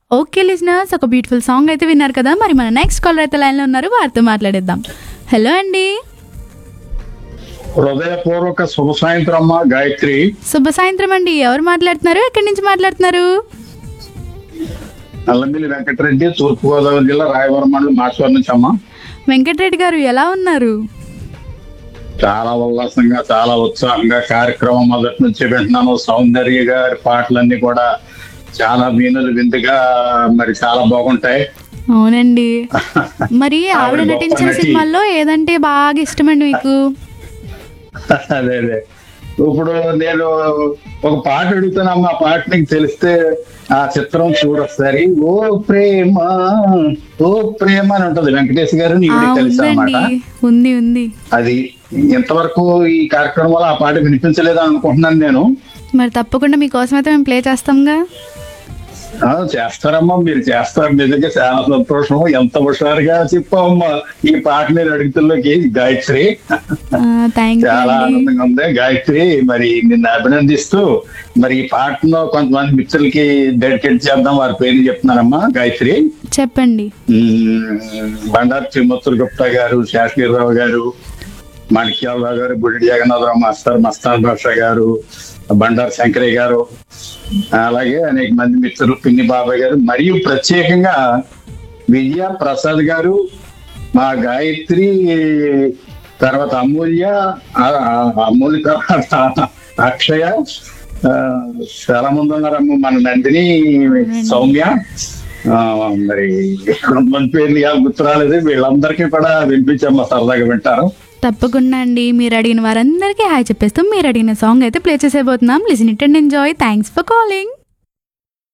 Okay listeners ఒక beautiful song అయితే విన్నారు కదా మరి మన నెక్స్ట్ కాలర్ అయితే లైన్లో ఉన్నారు వారితో మాట్లాడేద్దాం హలో అండి హృదయపూర్వక శుభ సాయంత్రం అమ్మ గాయత్రి శుభ సాయంత్రం అండి ఎవరు మాట్లాడుతున్నారు ఎక్కడి నుంచి మాట్లాడుతున్నారు నల్లమిల్లి వెంకటరెడ్డి తూర్పుగోదావరి జిల్లా రాయవరం మండలం మాచవరం నుంచి అమ్మ వెంకటరెడ్డి గారు ఎలా ఉన్నారు చాలా ఉల్లాసంగా చాలా ఉత్సాహంగా కార్యక్రమం మొదటి నుంచి వింటున్నాను సౌందర్య గారి పాటలన్నీ కూడా చాలా మీనులు విందుగా మరి చాలా బాగుంటాయి అవునండి మరి ఆవిడ ఆవిడ గొప్ప నటించిన నటి. సినిమాల్లో ఏదంటే బాగా ఇష్టమండి మీకు అదే అదే ఇప్పుడు నేను ఒక పాట అడుగుతానమ్మా ఆ పాట నీకు తెలిస్తే ఆ చిత్రం చూడొస్తారి ఓ ప్రేమ ఓ ప్రేమ అని ఉంటది వెంకటేష్ గారు ఆ, నీకు తెలుసు ఉందండి అన్నమాట ఉంది ఉంది అది ఇంతవరకు ఈ కార్యక్రమంలో ఆ పాట వినిపించలేదు అనుకుంటున్నాను నేను మరి తప్పకుండా మీకోసం అయితే మేము ప్లే చేస్తాంగా ఆ, చేస్తారమ్మా మీరు చేస్తారు నిజంగా చాలా సంతోషం ఎంత హుషారుగా చెప్పమ్మా ఈ పాట నేను అడుగుతుల్లోకి గాయత్రి థ్యాంక్ యూ చాలా అండి ఆనందంగా ఉంది గాయత్రి మరి నిన్ను అభినందిస్తూ మరి ఈ పాటను కొంతమంది మిత్రులకి డెడికేట్ చేద్దాం వారి పేరు చెప్తున్నారమ్మా గాయత్రి చెప్పండి మ్మ్, బండారు త్రిమూర్తులు గుప్తా గారు శాస్త్రీరావు గారు మాణిక్యాలరావు గారు బుడి జగన్నాథరావు మాస్టర్ మస్తాన్ బాషా గారు బండారు శంకరయ్య గారు అలాగే అనేక మంది మిత్రులు పిన్ని బాబాయ్ గారు మరియు ప్రత్యేకంగా విజయ ప్రసాద్ గారు మా గాయత్రి తర్వాత అమూల్య ఆ- ఆ- అమూల్య తర్వాత అక్షయ ఆ, చాలా మంది ఉన్నారమ్మ మన నందిని సౌమ్య ఆ, మరి కొంతమంది పేర్లు ఇవాళ గుర్తు రాలేదు వీళ్ళందరికీ కూడా వినిపించమ్మా సరదాగా వింటారు తప్పకుండా అండి మీరు అడిగిన వారందరికీ హాయ్ చెప్పేస్తూ మీరు అడిగిన సాంగ్ అయితే ప్లే చేసేబోతున్నాం listen it and enjoy thanks for calling